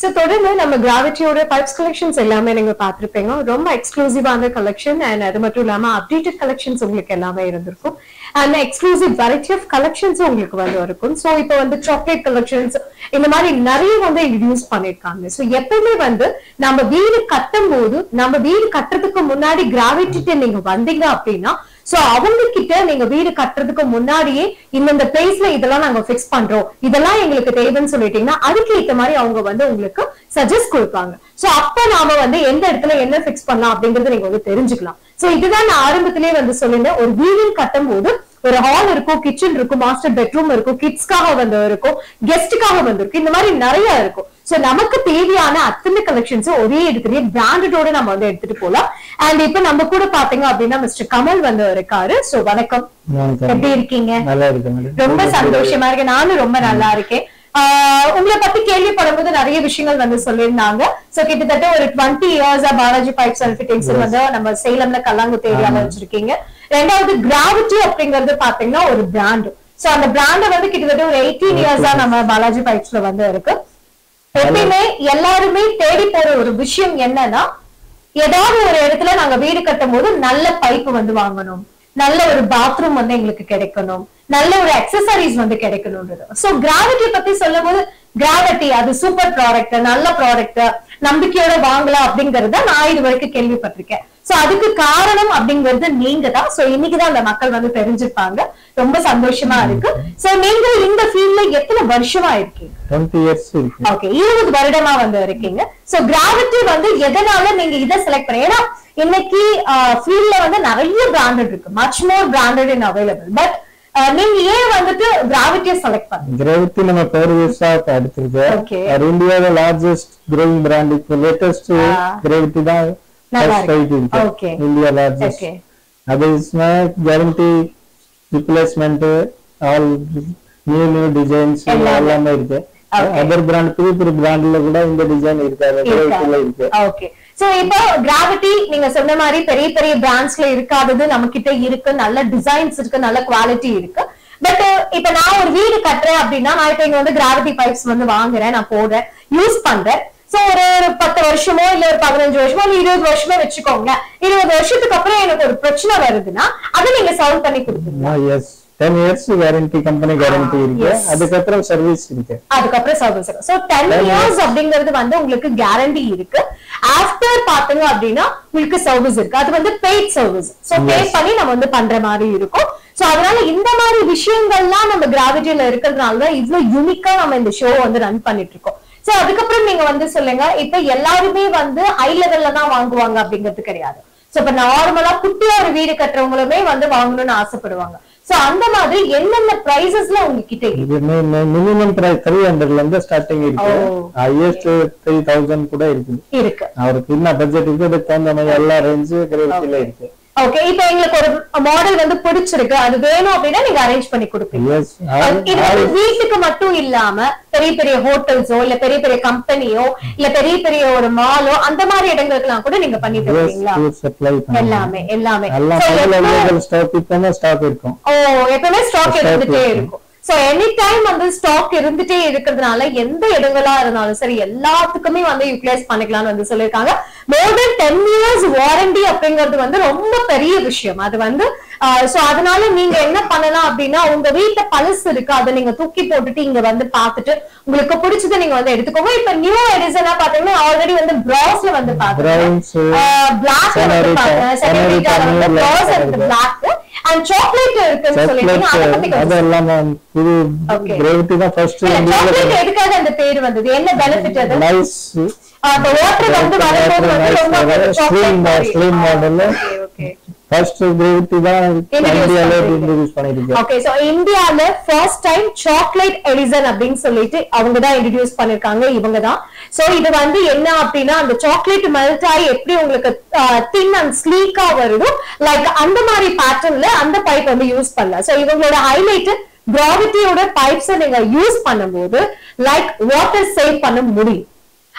So தொடர்ந்து நம்ம கிராவிட்டியோட pipes collections எல்லாமே நீங்க பார்த்திருப்பீங்க ரொம்ப எக்ஸ்க்ளூசிவான கலெக்ஷன் அண்ட் அது மட்டும் இல்லாம அப்டேட்டட் கலெக்ஷன்ஸ் உங்களுக்கு எல்லாமே இருந்திருக்கும் அண்ட் எக்ஸ்க்ளூசிவ் வெரைட்டி ஆஃப் கலெக்ஷன்ஸும் உங்களுக்கு வந்து இருக்கும் ஸோ இப்போ வந்து சாக்லேட் கலெக்ஷன்ஸ் இந்த மாதிரி நிறைய வந்து இன்ட்ரடியூஸ் பண்ணிருக்காங்க ஸோ எப்பவுமே வந்து நம்ம வீடு கட்டும் போது நம்ம வீடு கட்டுறதுக்கு முன்னாடி கிராவிட்டிட்ட நீங்க வந்தீங்க அப்படின்னா சோ அவங்க கிட்ட நீங்க வீடு கட்டுறதுக்கு முன்னாடியே இந்தந்த பிளேஸ்ல இதெல்லாம் நாங்க ஃபிக்ஸ் பண்றோம் இதெல்லாம் எங்களுக்கு தேவைன்னு சொல்லிட்டீங்கன்னா அதுக்கு ஏத்த மாதிரி அவங்க வந்து உங்களுக்கு சஜஸ்ட் கொடுப்பாங்க சோ அப்ப நாம வந்து எந்த இடத்துல என்ன ஃபிக்ஸ் பண்ணலாம் அப்படிங்கறத நீங்க வந்து தெரிஞ்சுக்கலாம் சோ இதுதான் நான் ஆரம்பத்திலேயே வந்து சொல்லியிருந்தேன் ஒரு வீடு கட்டும் போது ஒரு ஹால் இருக்கும் கிச்சன் இருக்கும் மாஸ்டர் பெட்ரூம் இருக்கும் கிட்ஸ்க்காக வந்து இருக்கும் கெஸ்டுக்காக வந்து இருக்கும் இந்த மாதிரி நிறைய இருக்கும் சோ நமக்கு தேவையான அத்தனை கலெக்ஷன்ஸ் ஒரே இடத்துலயே பிராண்டடோட நம்ம வந்து எடுத்துட்டு போலாம் அண்ட் இப்ப நம்ம கூட பாத்தீங்க அப்படின்னா மிஸ்டர் கமல் வந்து இருக்காரு சோ வணக்கம் வணக்கம். எப்படி இருக்கீங்க நல்லா இருக்கு மேடம் ரொம்ப சந்தோஷமா இருக்கு நானும் ரொம்ப நல்லா இருக்கேன் ஆஹ் உங்களை பத்தி கேள்விப்படும் போது நிறைய விஷயங்கள் வந்து சொல்லியிருந்தாங்க சோ கிட்டத்தட்ட ஒரு டுவெண்ட்டி இயர்ஸா பாலாஜி பைப்ஸ் அண்ட் ஃபிட்டிங்ஸ் வந்து நம்ம சேலம்ல கல்லாங்குத்து ஏரியால வச்சிருக்கீங்க ரெண்டாவது கிராவிட்டி அப்படிங்கறது பாத்தீங்கன்னா ஒரு பிராண்ட் சோ அந்த பிராண்ட் வந்து கிட்டத்தட்ட ஒரு எயிட்டீன் இயர்ஸா நம்ம பாலாஜி பைப்ஸ்ல வந்து இருக்கு எப்பயுமே எல்லாருமே தேடி போற ஒரு விஷயம் என்னன்னா ஏதாவது ஒரு இடத்துல நாங்க வீடு கட்டும் போது நல்ல பைப் வந்து வாங்கணும் நல்ல ஒரு பாத்ரூம் வந்து எங்களுக்கு கிடைக்கணும் நல்ல ஒரு அக்சசரிஸ் வந்து கிடைக்கணும்ன்றது சோ கிராவிட்டி பத்தி சொல்லும் போது கிராவிட்டி அது சூப்பர் ப்ராடக்ட் நல்ல ப்ராடக்ட் நம்பிக்கையோட வாங்கலாம் அப்படிங்கறத நான் இது வரைக்கும் கேள்விப்பட்டிருக்கேன் சோ அதுக்கு காரணம் அப்படிங்கிறது நீங்க தான் சோ இன்னைக்குதான் அந்த மக்கள் வந்து தெரிஞ்சிருப்பாங்க ரொம்ப சந்தோஷமா இருக்கு சோ நீங்க இந்த ஃபீல்ட்ல எத்தனை வருஷமா இருக்கீங்க டுவெண்ட்டி இயர்ஸ் இருக்கு ஓகே இருபது வருடமா வந்து இருக்கீங்க சோ கிராவிட்டி வந்து எதனால நீங்க இதை செலக்ட் பண்ண ஏன்னா இன்னைக்கு ஃபீல்ட்ல வந்து நிறைய பிராண்டட் இருக்கு much more branded in available but நீங்க ஏன் வந்துட்டு கிராவிட்டியை செலக்ட் பண்ணீங்க கிரேவிட்டி நம்ம பேர் யூஸா எடுத்திருக்கு Okay. அது இந்தியாவோட லார்ஜஸ்ட் growing பிராண்ட் இப்போ லேட்டஸ்ட் Ah. கிரேவிட்டி தான் நல்லா first இருக்கு. height இருக்கு Okay. இந்தியா லார்ஜஸ்ட் ஓகே அது இஸ்னா guarantee replacement all new new designs எல்லாமே. எல்லாமே இருக்கு Okay. அதர் பிராண்ட் புது புது பிராண்ட்ல கூட இந்த டிசைன் இருக்காது கிரேவிட்டில இருக்கு ஓகே சோ இப்போ கிராவிட்டி நீங்க சொன்ன மாதிரி பெரிய பெரிய பிராண்ட்ஸ்ல இருக்காதது நம்ம கிட்ட இருக்கு நல்ல டிசைன்ஸ் இருக்கு நல்ல குவாலிட்டி இருக்கு பட் இப்ப நான் ஒரு வீடு கட்டுறேன் அப்படின்னா நான் இப்ப இங்க வந்து கிராவிட்டி பைப்ஸ் வந்து வாங்குறேன் நான் போடுறேன் யூஸ் பண்றேன் சோ ஒரு ஒரு பத்து வருஷமோ இல்ல ஒரு பதினஞ்சு வருஷமோ இல்ல இருபது வருஷமோ வச்சுக்கோங்களேன் இருபது வருஷத்துக்கு அப்புறம் எனக்கு ஒரு பிரச்சனை வருதுன்னா அதை நீங்க சால்வ் பண்ணி கொடுப்பீங்க yes ten years guarantee company guarantee இருக்கு yes. அதுக்கப்புறம் சர்வீஸ் இருக்கு அதுக்கப்புறம் சர்வீஸ் சோ டென் இயர்ஸ் அப்படிங்கிறது வந்து உங்களுக்கு கேரண்டி இருக்கு ஆஃப்டர் பாத்தீங்க அப்படின்னா உங்களுக்கு சர்வீஸ் இருக்கு அது வந்து பெய்ட் சர்வீஸ் சோ பே பண்ணி நம்ம வந்து பண்ற மாதிரி இருக்கும் சோ அதனால இந்த மாதிரி விஷயங்கள்லாம் நம்ம கிராவிட்டியில இருக்கிறதுனால தான் இவ்வளவு யூனிக்கா நம்ம இந்த ஷோ வந்து ரன் பண்ணிட்டு இருக்கோம் சோ அதுக்கப்புறம் நீங்க வந்து சொல்லுங்க இப்ப எல்லாருமே வந்து ஹை லெவல்ல தான் வாங்குவாங்க அப்படிங்கிறது கிடையாது சோ இப்ப நார்மலா குட்டியா ஒரு வீடு கட்டுறவங்களுமே வந்து வாங்கணும்னு ஆசைப்படுவாங்க சோ அந்த மாதிரி என்னென்ன பிரைசஸ்ல உங்ககிட்ட இருக்கு இது மினிமம் பிரைஸ் த்ரீ ஹண்ட்ரட்ல இருந்து ஸ்டார்டிங் இருக்கு ஓ. ஹையஸ்ட் த்ரீ தௌசண்ட் கூட இருக்குது இருக்கு அவருக்கு என்ன பட்ஜெட் இருக்கு அதுக்கு தகுந்த மாதிரி எல்லா ரேஞ்சு கிரேவிட்டில இருக்கு ஓகே இப்போ எங்களுக்கு ஒரு மாடல் வந்து பிடிச்சிருக்கு அது வேணும் அப்படின்னா நீங்க அரேஞ்ச் பண்ணி கொடுப்பீங்க எஸ் இது வந்து வீட்டுக்கு மட்டும் இல்லாம பெரிய பெரிய ஹோட்டல்ஸோ இல்ல பெரிய பெரிய கம்பெனியோ இல்ல பெரிய பெரிய ஒரு மாலோ அந்த மாதிரி இடங்களுக்கெல்லாம் கூட நீங்க பண்ணி தருவீங்களா சப்ளை எல்லாமே எல்லாமே எல்லாம் So, முதல்ல எப்ப- அவைலபிள் ஸ்டாக் இப்பவுமே ஸ்டாக் இருக்கும் ஓ எப்பவுமே ஸ்டாக் Stock இருந்துட்டே இருக்கும். இருக்கும் சோ எனி டைம் வந்து ஸ்டாக் இருந்துட்டே இருக்கிறதுனால எந்த இடங்களா இருந்தாலும் சரி எல்லாத்துக்குமே வந்து யூட்டிலைஸ் பண்ணிக்கலாம்னு வந்து சொல்லியிருக்காங்க more than ten years warranty அப்படிங்கிறது வந்து ரொம்ப பெரிய விஷயம் அது வந்து சோ அதனால நீங்க என்ன பண்ணலாம் அப்படின்னா உங்க வீட்டுல பழசு இருக்கு அதை நீங்க தூக்கி போட்டுட்டு இங்க வந்து பாத்துட்டு உங்களுக்கு பிடிச்சதை நீங்க வந்து எடுத்துக்கோங்க இப்ப நியூ எடிசனா பாத்தீங்கன்னா ஆல்ரெடி வந்து பிராஸ்ல வந்து பாத்துருக்கேன் Browns, பிளாக்ல வந்து Senorita, பாத்தேன் செனரிட்டா வந்து Senorita பிராஸ் New இருக்கு Light பிளாக் அண்ட் சாக்லேட் இருக்குன்னு சொல்லிட்டீங்க அதை பத்தி சாக்லேட் கொஞ்சம் அதெல்லாம் புது Okay. கிரேவிட்டி தான் ஃபர்ஸ்ட் சாக்லேட் எதுக்காக அந்த பேர் வந்தது என்ன பெனிஃபிட் அது நைஸ் அந்த வாட்டர் வந்து வரும்போது வந்து ரொம்ப slim slim model okay first gravity தான் Introduce இந்தியால பண்ணிருக்கீங்க. இன்ட்ரோடியூஸ் பண்ணிருக்கு ஓகே சோ இந்தியால ஃபர்ஸ்ட் டைம் சாக்லேட் எலிசன் அப்படின்னு சொல்லிட்டு அவங்க தான் இன்ட்ரடியூஸ் பண்ணிருக்காங்க இவங்க தான் சோ இது வந்து என்ன அப்படின்னா அந்த சாக்லேட் மெல்ட் ஆகி எப்படி உங்களுக்கு தின் அண்ட் ஸ்லீக்கா வருதோ லைக் அந்த மாதிரி பேட்டர்ன்ல அந்த பைப் வந்து யூஸ் பண்ணலாம் சோ இவங்களோட ஹைலைட் கிராவிட்டியோட பைப்ஸ் நீங்க யூஸ் பண்ணும்போது லைக் வாட்டர் சேவ் பண்ண முடியும்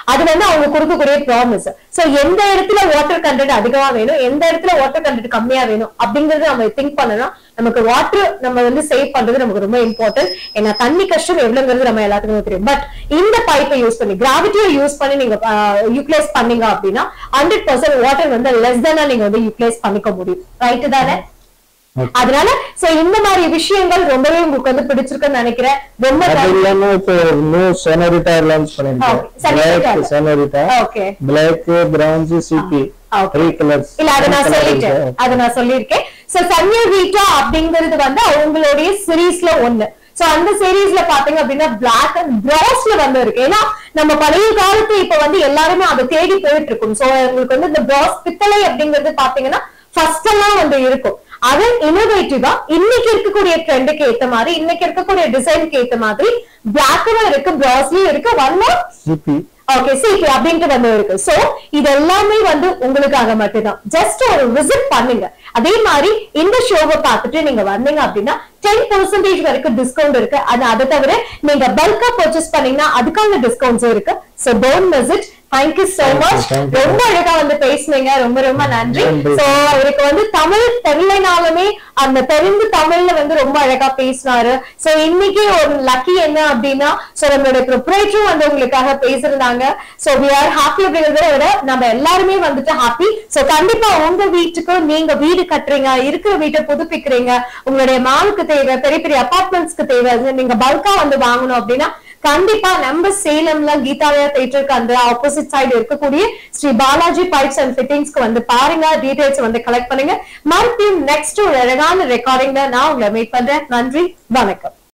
அது வந்து அவங்க கொடுக்கக்கூடிய ப்ராமிஸ் சோ எந்த இடத்துல வாட்டர் கண்டென்ட் அதிகமா வேணும் எந்த இடத்துல வாட்டர் கண்டென்ட் கம்மியா வேணும் அப்படிங்கறது நம்ம திங்க் பண்ணணும் நமக்கு வாட்டர் நம்ம வந்து சேவ் பண்றது நமக்கு ரொம்ப இம்பார்ட்டன்ட் ஏன்னா தண்ணி கஷ்டம் எவ்வளவுங்கிறது நம்ம எல்லாத்துக்குமே தெரியும் பட் இந்த பைப்பை யூஸ் பண்ணி கிராவிட்டியை யூஸ் பண்ணி நீங்க யூட்டிலைஸ் பண்ணீங்க அப்படின்னா ஹண்ட்ரட் பர்சன்ட் வாட்டர் வந்து லெஸ் தானா நீங்க வந்து யூட்டிலைஸ் பண்ணிக்க முடியும் ரைட்டு தானே அதனால சோ இந்த மாதிரி விஷயங்கள் ரொம்பவே உங்களுக்கு வந்து பிடிச்சிருக்குன்னு நினைக்கிறேன் ரொம்ப அது இல்லாம இப்போ நியூ சொனரிட்டா லான்ச் பண்ணிருக்கேன் Okay, Sonorita. Black Senorita okay black browns சிபி Okay. த்ரீ கலர்ஸ் இல்ல அத நான் சொல்லிட்டேன் அத நான் சொல்லியிருக்கேன் சோ சன்யா வீட்டா அப்படிங்கிறது வந்து அவங்களுடைய சீரீஸ்ல ஒண்ணு சோ அந்த சீரீஸ்ல பாத்தீங்க அப்படின்னா பிளாக் அண்ட் பிராஸ்ல வந்து இருக்கு ஏன்னா நம்ம பழைய காலத்து இப்ப வந்து எல்லாருமே அதை தேடி போயிட்டு இருக்கும் சோ உங்களுக்கு வந்து இந்த பிராஸ் பித்தளை அப்படிங்கிறது பாத்தீங்கன்னா ஃபர்ஸ்ட் எல்லாம் வந்து இருக்கும் அது இனோவேட்டிவா இன்னைக்கு இருக்கக்கூடிய ட்ரெண்டுக்கு ஏத்த மாதிரி இன்னைக்கு இருக்கக்கூடிய டிசைனுக்கு ஏத்த மாதிரி பிளாக்ல இருக்கு பிராஸ்லயும் இருக்கு ஒன் சிபி ஓகே சிபி அப்படின்ட்டு வந்து இருக்கு சோ இது எல்லாமே வந்து உங்களுக்காக மட்டும்தான் ஜஸ்ட் ஒரு விசிட் பண்ணுங்க அதே மாதிரி இந்த ஷோவை பார்த்துட்டு நீங்க வந்தீங்க அப்படின்னா டென் பர்சன்டேஜ் வரைக்கும் டிஸ்கவுண்ட் இருக்கு அது அதை தவிர நீங்க பல்கா பர்ச்சேஸ் பண்ணீங்கன்னா அதுக்கான டிஸ்கவுண்ட்ஸும் இருக்கு so don't miss it thank you so Thank you, much thank you. ரொம்ப அழகா வந்து பேசுனீங்க ரொம்ப ரொம்ப நன்றி நன்றி. சோ அவருக்கு வந்து தமிழ் தெரியலனாலுமே அந்த தெரிந்து தமிழ்ல வந்து ரொம்ப அழகா பேசினாரு சோ இன்னைக்கு ஒரு லக்கி என்ன அப்படின்னா சோ நம்மளுடைய ப்ரொப்ரேட்டரும் வந்து உங்களுக்காக பேசிருந்தாங்க சோ வி ஆர் ஹாப்பி அப்படிங்கறத விட நம்ம எல்லாருமே வந்துட்டு ஹாப்பி சோ கண்டிப்பா உங்க வீட்டுக்கு நீங்க வீடு கட்டுறீங்க இருக்கிற வீட்டை புதுப்பிக்கிறீங்க உங்களுடைய மாலுக்கு தேவை பெரிய பெரிய அபார்ட்மெண்ட்ஸ்க்கு தேவை அது நீங்க பல்கா வந்து வாங்கணும் அப்படின்னா கண்டிப்பா நம்ம சேலம்ல கீதாலயா தேட்டருக்கு அந்த ஆப்போசிட் சைடு இருக்கக்கூடிய ஸ்ரீ பாலாஜி பைப்ஸ் அண்ட் ஃபிட்டிங்ஸ்க்கு வந்து பாருங்க டீடைல்ஸ் வந்து கலெக்ட் பண்ணுங்க மறுபடியும் நெக்ஸ்ட் ஒரு அழகான ரெக்கார்டிங்ல நான் உங்களை மீட் பண்றேன் நன்றி வணக்கம்